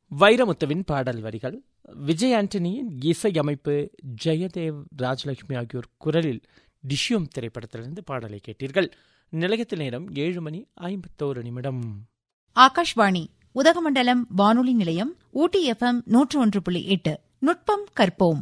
வைரமுத்துவின் பாடல் வரிகள் விஜய் ஆண்டனியின் இசையமைப்பு ஜெயதேவ் ராஜலட்சுமி ஆகியோர் குரலில் டிஷ்யூம் திரைப்படத்திலிருந்து பாடலை கேட்டீர்கள் நிலையத்தில் நேரம் ஏழு மணி ஐம்பத்தோரு நிமிடம் ஆகாஷ்வாணி உதகமண்டலம் வானொலி நிலையம் ஊட்டி எஃப்எம் நூற்று ஒன்று புள்ளி எட்டு நுட்பம் கற்போம்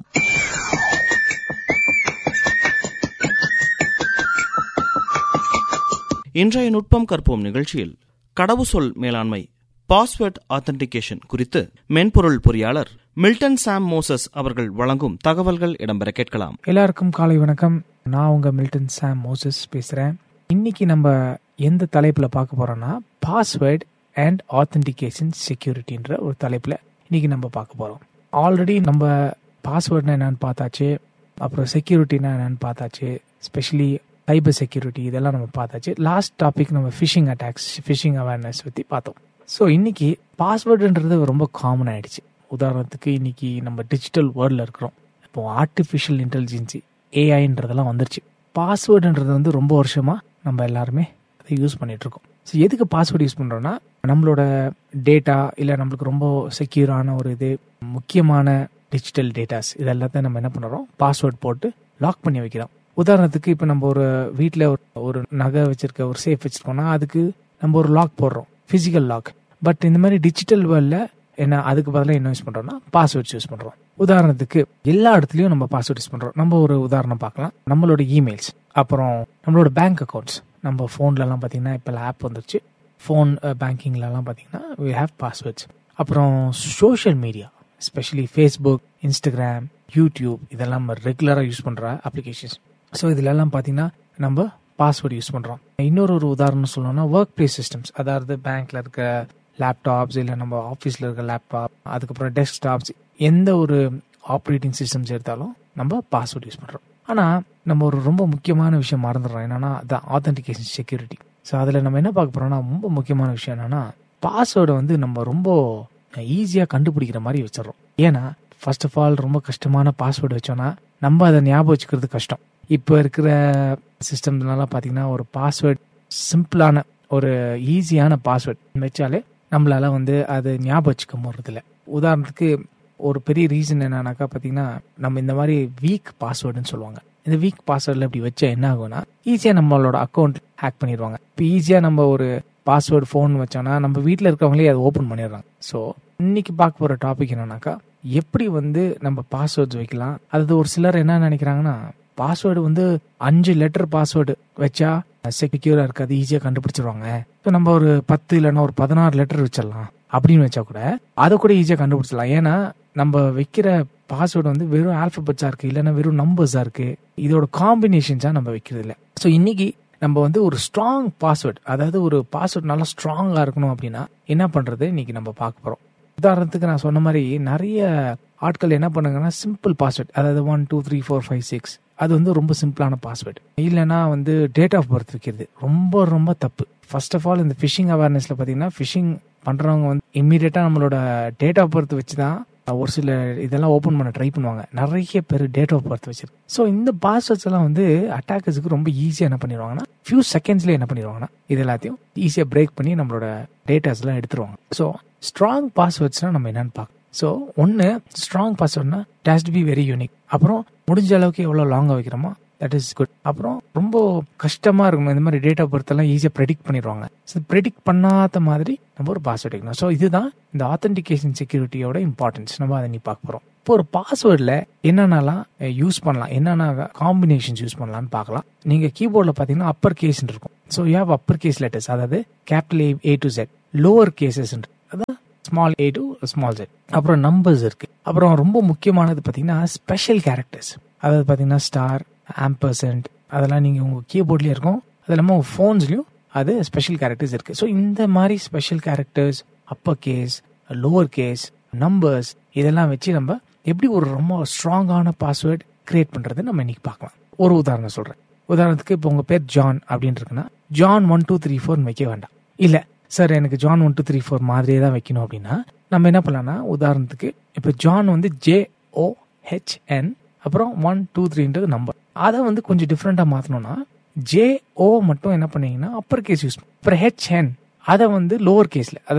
இன்றைய நுட்பம் கற்போம் நிகழ்ச்சியில் கடவுசொல் மேலாண்மை பாஸ்வேர்ட் ஆத்தென்டிகேஷன் குறித்து மென்பொருள் பொறியாளர் மில்டன் சாம் மோசஸ் அவர்கள் வழங்கும் தகவல்கள் இடம்பெற கேட்கலாம் எல்லாருக்கும் காலை வணக்கம் நான் உங்க மில்டன் சாம் மோசஸ் பேசுறேன் இன்னைக்கு நம்ம எந்த தலைப்புல பார்க்க போறோம்னா பாஸ்வேர்ட் அண்ட் ஆத்தென்டிகேஷன் செக்யூரிட்டின்ற ஒரு தலைப்புல இன்னைக்கு நம்ம பார்க்க போறோம் ஆல்ரெடி நம்ம பாஸ்வேர்ட்னா என்னன்னு பார்த்தாச்சு அப்புறம் செக்யூரிட்டினா என்னன்னு பார்த்தாச்சு ஸ்பெஷலி சைபர் செக்யூரிட்டி இதெல்லாம் நம்ம பார்த்தாச்சு லாஸ்ட் டாபிக் நம்ம ஃபிஷிங் அட்டாக்ஸ் ஃபிஷிங் அவேர்னஸ் பற்றி பார்த்தோம் ஸோ இன்னைக்கு பாஸ்வேர்டுன்றது ரொம்ப காமன் ஆயிடுச்சு உதாரணத்துக்கு இன்னைக்கு நம்ம டிஜிட்டல் வேர்ல்டில் இருக்கிறோம் இப்போ ஆர்டிஃபிஷியல் இன்டெலிஜென்சி ஏஐன்றதெல்லாம் வந்துருச்சு பாஸ்வேர்டுன்றது வந்து ரொம்ப வருஷமா நம்ம எல்லாருமே அதை யூஸ் பண்ணிட்டு இருக்கோம் ஸோ எதுக்கு பாஸ்வேர்டு யூஸ் பண்ணுறோம்னா நம்மளோட டேட்டா இல்லை நம்மளுக்கு ரொம்ப செக்யூரான ஒரு இது முக்கியமான டிஜிட்டல் டேட்டாஸ் இது எல்லாத்தையும் நம்ம என்ன பண்ணுறோம் பாஸ்வேர்ட் போட்டு லாக் பண்ணி வைக்கிறோம் உதாரணத்துக்கு இப்போ நம்ம ஒரு வீட்டில் ஒரு நகை வச்சிருக்க ஒரு சேஃப் வச்சிருக்கோம்னா அதுக்கு நம்ம ஒரு லாக் போடுறோம் ஃபிசிக்கல் லாக் பட் இந்த மாதிரி டிஜிட்டல் வேர்ல்டில் என்ன அதுக்கு பதிலாக என்ன யூஸ் பண்ணுறோம்னா பாஸ்வேர்ட்ஸ் யூஸ் பண்ணுறோம் உதாரணத்துக்கு எல்லா இடத்துலையும் நம்ம பாஸ்வேர்ட் யூஸ் பண்ணுறோம் நம்ம ஒரு உதாரணம் பார்க்கலாம் நம்மளோட இமெயில்ஸ் அப்புறம் நம்மளோட பேங்க் அக்கௌண்ட்ஸ் நம்ம ஃபோன்லலாம் பார்த்தீங்கன்னா இப்போ ஆப் வந்துருச்சு ஃபோன் பேங்கிங்லலாம் பார்த்தீங்கன்னா வி ஹேவ் பாஸ்வேர்ட்ஸ் அப்புறம் social media especially Facebook Instagram YouTube இதெல்லாம் நம்ம ரெகுலராக யூஸ் பண்ணுற அப்ளிகேஷன்ஸ் ஸோ இதுலெல்லாம் பார்த்தீங்கன்னா நம்ம பாஸ்வேர்டு யூஸ் பண்ணுறோம் இன்னொரு ஒரு உதாரணம் சொல்லணும்னா ஒர்க் பிளேஸ் சிஸ்டம்ஸ் அதாவது பேங்க்ல இருக்க லேப்டாப்ஸ் இல்லை நம்ம ஆஃபீஸில் இருக்க லேப்டாப் அதுக்கப்புறம் டெஸ்க்டாப்ஸ் எந்த ஒரு ஆப்ரேட்டிங் சிஸ்டம்ஸ் எடுத்தாலும் நம்ம பாஸ்வேர்டு யூஸ் பண்ணுறோம் ஆனால் நம்ம ஒரு ரொம்ப முக்கியமான விஷயம் மறந்துடுறோம் என்னன்னா த ஆத்தென்டிகேஷன் செக்யூரிட்டி ஸோ அதில் நம்ம என்ன பார்க்க போறோம்னா ரொம்ப முக்கியமான விஷயம் என்னன்னா பாஸ்வேர்டை வந்து நம்ம ரொம்ப ஈஸியாக கண்டுபிடிக்கிற மாதிரி வச்சிடறோம் ஏன்னா ஃபர்ஸ்ட் ஆஃப் ஆல் ரொம்ப கஷ்டமான பாஸ்வேர்டு வச்சோம்னா நம்ம அதை ஞாபகம் வச்சுக்கிறது கஷ்டம் இப்போ இருக்கிற சிஸ்டம்ஸ்லாம் பார்த்தீங்கன்னா ஒரு பாஸ்வேர்ட் சிம்பிளான ஒரு ஈஸியான பாஸ்வேர்ட் வச்சாலே நம்மளால வந்து அது ஞாபகம் வச்சுக்க முடியறதில்ல உதாரணத்துக்கு ஒரு பெரிய ரீசன் என்னன்னாக்கா பார்த்தீங்கன்னா நம்ம இந்த மாதிரி வீக் பாஸ்வேர்டுன்னு சொல்லுவாங்க இந்த வீக் பாஸ்வேர்டில் இப்படி வச்சா என்ன ஆகும்னா ஈஸியாக நம்மளோட அக்கௌண்ட் ஹேக் பண்ணிடுவாங்க இப்போ ஈஸியாக நம்ம ஒரு பாஸ்வேர்டு ஃபோன் வச்சோம்னா நம்ம வீட்டில் இருக்கவங்களே அதை ஓப்பன் பண்ணிடுறாங்க ஸோ இன்னைக்கு பார்க்க போகிற டாபிக் என்னன்னாக்கா எப்படி வந்து நம்ம பாஸ்வேர்ட்ஸ் வைக்கலாம் அதாவது ஒரு சிலர் என்ன நினைக்கிறாங்கன்னா பாஸ்வேர்டு வந்து அஞ்சு லெட்டர் பாஸ்வேர்டு வச்சா செக்யூரா இருக்காது ஈஸியா கண்டுபிடிச்சிருவாங்க ஸோ நம்ம ஒரு பத்து இல்லைன்னா ஒரு பதினாறு லெட்டர் வச்சிடலாம் அப்படின்னு வச்சா கூட அதை கூட ஈஸியா கண்டுபிடிச்சிடலாம் ஏன்னா நம்ம வைக்கிற பாஸ்வேர்டு வந்து வெறும் ஆல்பபெட்ஸா இருக்கு இல்லைன்னா வெறும் நம்பர்ஸா இருக்கு இதோட காம்பினேஷன்ஸா நம்ம வைக்கிறது இல்லை ஸோ இன்னைக்கு நம்ம வந்து ஒரு ஸ்ட்ராங் பாஸ்வேர்டு அதாவது ஒரு பாஸ்வேர்டு நல்லா ஸ்ட்ராங்கா இருக்கணும் அப்படின்னா என்ன பண்றது இன்னைக்கு நம்ம பார்க்க போறோம் உதாரணத்துக்கு நான் சொன்ன மாதிரி நிறைய ஆட்கள் என்ன பண்ணுங்கன்னா சிம்பிள் பாஸ்வேர்ட் அதாவது one two three four five six அது வந்து ரொம்ப சிம்பிளான பாஸ்வேர்டு இல்லைன்னா வந்து டேட் ஆஃப் பர்த் வைக்கிறது ரொம்ப ரொம்ப தப்பு ஃபர்ஸ்ட் ஆஃப் ஆல் இந்த ஃபிஷிங் அவேர்னஸ்ல பார்த்தீங்கன்னா ஃபிஷிங் பண்றவங்க வந்து இம்மீடியட்டா நம்மளோட டேட் ஆஃப் பர்த் வச்சு தான் ஒரு சில இதெல்லாம் ஓப்பன் பண்ண ட்ரை பண்ணுவாங்க நிறைய பேர் டேட் ஆஃப் பர்த் வச்சிருக்கு ஸோ இந்த பாஸ்வேர்ட்ஸ் எல்லாம் வந்து அட்டாக்கர்ஸுக்கு ரொம்ப ஈஸியாக என்ன பண்ணிடுவாங்கன்னா ஃபியூ செகண்ட்ஸ்லேயே என்ன பண்ணிடுவாங்கன்னா இது எல்லாத்தையும் ஈஸியாக பிரேக் பண்ணி நம்மளோட டேட்டாஸ் எல்லாம் எடுத்துருவாங்க ஸோ ஸ்ட்ராங் பாஸ்வேர்ட்ஸ்னா நம்ம என்னன்னு பார்க்கணும் ஸோ ஒன்று ஸ்ட்ராங் பாஸ்வேர்ட்னா டேஸ்ட் பி வெரி யூனிக் அப்புறம் முடிஞ்ச அளவுக்கு எவ்வளோ லாங்காக வைக்கிறோமோ தட் இஸ் குட் அப்புறம் ரொம்ப கஷ்டமா இருக்கும் இந்த மாதிரி டேட் ஆஃப் பர்த் எல்லாம் ஈஸியாக ப்ரெடிக்ட் பண்ணிடுவாங்க ஸோ ப்ரெடிக்ட் பண்ணாத மாதிரி நம்ம ஒரு பாஸ்வேர்ட் வைக்கணும் ஸோ இதுதான் இந்த ஆத்தென்டிகேஷன் செக்யூரிட்டியோட இம்பார்ட்டன்ஸ் நம்ம அதை நீ பார்க்க போகிறோம் இப்போ ஒரு பாஸ்வேர்டில் என்னென்னலாம் யூஸ் பண்ணலாம் என்னென்ன காம்பினேஷன்ஸ் யூஸ் பண்ணலாம்னு பார்க்கலாம் நீங்கள் கீபோர்டில் பார்த்தீங்கன்னா அப்பர் கேஸ் இருக்கும் so you have upper case letters அதாவது capital A A to Z lower cases அதான் small A to small Z அப்புறம் நம்பர்ஸ் இருக்கு அப்புறம் ரொம்ப முக்கியமானது பார்த்தீங்கன்னா ஸ்பெஷல் கேரக்டர்ஸ் அதாவது பார்த்தீங்கன்னா ஸ்டார் ஆம்பர்சன்ட் அதெல்லாம் நீங்கள் உங்கள் கீபோர்ட்லேயே இருக்கும் அது இல்லாமல் உங்கள் ஃபோன்ஸ்லையும் அது ஸ்பெஷல் கேரக்டர்ஸ் இருக்கு ஸோ இந்த மாதிரி special characters upper case lower case numbers இதெல்லாம் வச்சு நம்ம எப்படி ஒரு ரொம்ப ஸ்ட்ராங்கான பாஸ்வேர்ட் கிரியேட் பண்ணுறது நம்ம இன்னைக்கு பார்க்கலாம் ஒரு உதாரணம் சொல்கிறேன் உதாரணத்துக்கு இப்போ உங்கள் பேர் ஜான் அப்படின்னு இருக்குன்னா ஜான் ஒன் டூ த்ரீ ஃபோர்னு வைக்க வேண்டாம் இல்லை சார் எனக்கு John one two three four மாதிரியே தான் வைக்கணும் அப்படின்னா நம்ம என்ன பண்ணலாம்னா உதாரணத்துக்கு இப்போ ஜான் வந்து ஜே ஓ ஹெச்என் அப்புறம் ஒன் டூ த்ரீன்றது நம்பர் அதை வந்து கொஞ்சம் டிஃப்ரெண்டாக மாற்றணும்னா ஜே ஓ மட்டும் என்ன பண்ணீங்கன்னா அப்பர் கேஸ் யூஸ் அப்புறம் ஹெச்என் அதை வந்து லோவர் கேஸில் அதாவது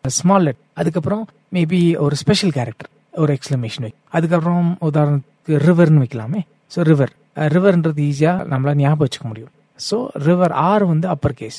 ஸ்மால் லெட் அதுக்கப்புறம் மேபி ஒரு ஸ்பெஷல் கேரக்டர் ஒரு எக்ஸ்பிளமேஷன் வை அதுக்கப்புறம் உதாரணத்துக்கு ரிவர்னு வைக்கலாமே ஸோ ரிவர் ரிவர்ன்றது ஈஸியாக நம்மளால ஞாபகம் வச்சுக்க முடியும் ஸோ ரிவர் ஆர் வந்து அப்பர் கேஸ்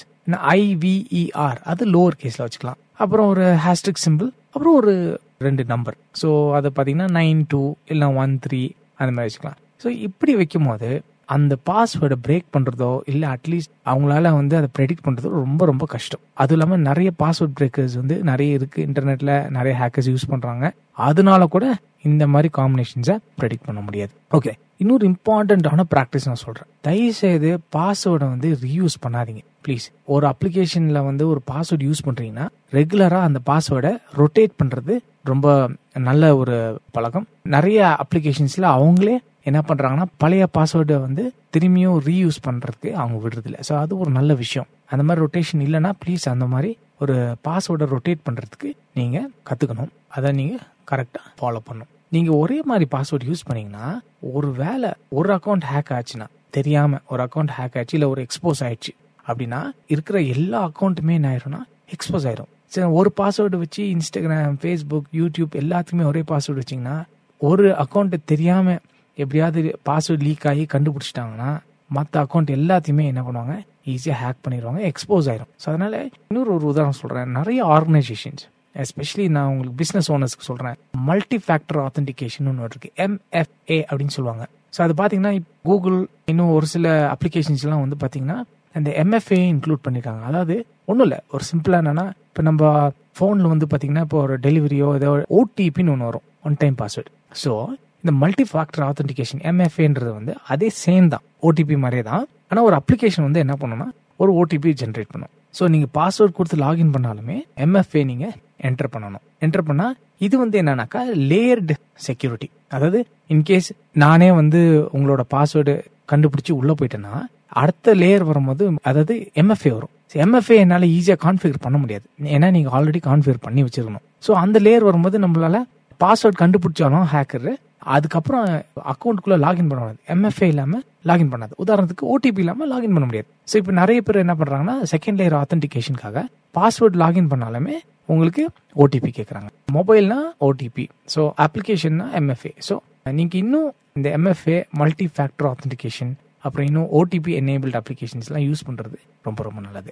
ஐவிஇஆர் அது லோவர் கேஸில் வச்சுக்கலாம் அப்புறம் ஒரு ஹேஸ்டிக் சிம்பிள் அப்புறம் ஒரு ரெண்டு நம்பர் ஸோ அதை பார்த்தீங்கன்னா நைன் டூ இல்லை ஒன் த்ரீ அந்த மாதிரி வச்சுக்கலாம் ஸோ இப்படி வைக்கும் போது அந்த பாஸ்வேர்டை பிரேக் பண்ணுறதோ இல்லை அட்லீஸ்ட் அவங்களால வந்து அதை ப்ரெடிக்ட் பண்ணுறதோ ரொம்ப ரொம்ப கஷ்டம் அதுவும் இல்லாமல் நிறைய பாஸ்வேர்ட் பிரேக்கர்ஸ் வந்து நிறைய இருக்குது இன்டர்நெட்டில் நிறைய ஹேக்கர்ஸ் யூஸ் பண்ணுறாங்க அதனால கூட இந்த மாதிரி காம்பினேஷன்ஸை ப்ரெடிக்ட் பண்ண முடியாது ஓகே இன்னொரு இம்பார்ட்டண்ட்டான ப்ராக்டிஸ் நான் சொல்கிறேன் தயவுசெய்து பாஸ்வேர்டை வந்து ரீயூஸ் பண்ணாதீங்க ப்ளீஸ் ஒரு அப்ளிகேஷனில் வந்து ஒரு பாஸ்வேர்டு யூஸ் பண்ணுறீங்கன்னா ரெகுலராக அந்த பாஸ்வேர்டை ரொட்டேட் பண்ணுறது ரொம்ப நல்ல ஒரு பழக்கம் நிறைய அப்ளிகேஷன்ஸில் அவங்களே என்ன பண்ணுறாங்கன்னா பழைய பாஸ்வேர்டை வந்து திரும்பியும் ரீயூஸ் பண்ணுறதுக்கு அவங்க விடுறதில்ல ஸோ அது ஒரு நல்ல விஷயம் அந்த மாதிரி ரொட்டேஷன் இல்லைன்னா ப்ளீஸ் அந்த மாதிரி ஒரு பாஸ்வேர்டை ரொட்டேட் பண்ணுறதுக்கு நீங்கள் கற்றுக்கணும் அதை நீங்கள் கரெக்டாக ஃபாலோ பண்ணணும் நீங்கள் ஒரே மாதிரி பாஸ்வேர்டு யூஸ் பண்ணீங்கன்னா ஒரு வேலை ஒரு அக்கௌண்ட் ஹேக் ஆச்சுன்னா தெரியாமல் ஒரு அக்கௌண்ட் ஹேக் ஆச்சு இல்லை ஒரு எக்ஸ்போஸ் ஆயிடுச்சு அப்படின்னா இருக்கிற எல்லா அக்கௌண்ட்டுமே என்ன ஆயிரும்னா எக்ஸ்போஸ் ஆயிரும் சரி ஒரு பாஸ்வேர்டு வச்சு இன்ஸ்டாகிராம் ஃபேஸ்புக் யூடியூப் எல்லாத்துக்குமே ஒரே பாஸ்வேர்டு வச்சிங்கன்னா ஒரு அக்கௌண்ட்டு தெரியாமல் எப்படியாவது பாஸ்வேர்டு லீக் ஆகி கண்டுபிடிச்சிட்டாங்கன்னா மற்ற அக்கௌண்ட் எல்லாத்தையுமே என்ன பண்ணுவாங்க ஈஸியாக ஹேக் பண்ணிடுவாங்க எக்ஸ்போஸ் ஆயிரும் ஸோ அதனால இன்னொரு ஒரு உதாரணம் சொல்கிறேன் நிறைய ஆர்கனைசேஷன்ஸ் எஸ்பெஷலி நான் உங்களுக்கு பிஸ்னஸ் ஓனர்ஸ்க்கு சொல்கிறேன் மல்டி ஃபேக்டர் ஆத்தென்டிகேஷன் ஒன்று இருக்கு எம்எஃப்ஏ அப்படின்னு சொல்லுவாங்க ஸோ அது பார்த்தீங்கன்னா கூகுள் இன்னும் ஒரு சில அப்ளிகேஷன்ஸ்லாம் வந்து பார்த்தீங்கன்னா அந்த எம்எஃப்ஏ இன்க்ளூட் பண்ணியிருக்காங்க அதாவது ஒன்றும் இல்லை ஒரு சிம்பிளாக என்னன்னா இப்போ நம்ம ஃபோனில் வந்து பார்த்தீங்கன்னா இப்போ ஒரு டெலிவரியோ ஏதோ ஓடிபின்னு ஒன்று வரும் ஒன் டைம் பாஸ்வேர்டு ஸோ இந்த மல்டி ஃபேக்டர் ஆத்தென்டிகேஷன் எம்எஃப்ஏன்றது வந்து அதே சேம் தான் ஓடிபி மாதிரியே தான் ஆனால் ஒரு அப்ளிகேஷன் வந்து என்ன பண்ணுன்னா ஒரு ஓடிபி ஜென்ரேட் பண்ணும் ஸோ நீங்கள் பாஸ்வேர்ட் கொடுத்து லாகின் பண்ணாலுமே எம்எஃப்ஏ நீங்கள் என்டர் பண்ணணும் என்டர் பண்ணால் இது வந்து என்னன்னாக்கா லேயர்டு செக்யூரிட்டி அதாவது இன்கேஸ் நானே வந்து உங்களோட பாஸ்வேர்டு கண்டுபிடிச்சி உள்ளே போயிட்டேன்னா அடுத்த லேயர் வரும்போது அதாவது எம்எஃப்ஏ வரும் எம்எஃப்ஏ என்னால் ஈஸியாக கான்ஃபிகர் பண்ண முடியாது ஏன்னா நீங்கள் ஆல்ரெடி கான்ஃபிகர் பண்ணி வச்சிருக்கணும் ஸோ அந்த லேயர் வரும்போது நம்மளால பாஸ்வேர்ட் கண்டுபிடிச்சாலும் ஹேக்கர் அதுக்கப்புறம் அக்கௌண்ட்டுக்குள்ள லாகின் பண்ண முடியாது எம்எஃப்ஏ இல்லாம லாகின் பண்ணாது உதாரணத்துக்கு ஓடிபி இல்லாம லாகின் பண்ண முடியாது ஸோ இப்போ நிறைய பேர் என்ன பண்றாங்கன்னா செகண்ட் லேயர் ஆத்தென்டிகேஷனுக்காக பாஸ்வேர்ட் லாகின் பண்ணாலுமே உங்களுக்கு ஓடிபி கேட்குறாங்க மொபைல்னா ஓடிபி ஸோ அப்ளிகேஷன்னா எம்எஃப்ஏ ஸோ நீங்க இன்னும் இந்த எம்எஃப்ஏ மல்டி ஃபேக்டர் ஆத்தென்டிகேஷன் அப்புறம் இன்னும் ஓடிபி எனேபிள்ட் அப்ளிகேஷன்ஸ்லாம் யூஸ் பண்றது ரொம்ப ரொம்ப நல்லது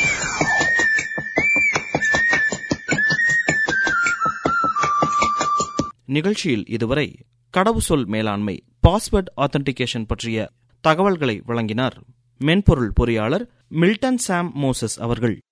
நிகழ்ச்சியில் இதுவரை கடவுசொல் மேலாண்மை பாஸ்வேர்ட் ஆத்தென்டிகேஷன் பற்றிய தகவல்களை வழங்கினார் மென்பொருள் பொறியாளர் மில்டன் சாம் மோசஸ் அவர்கள்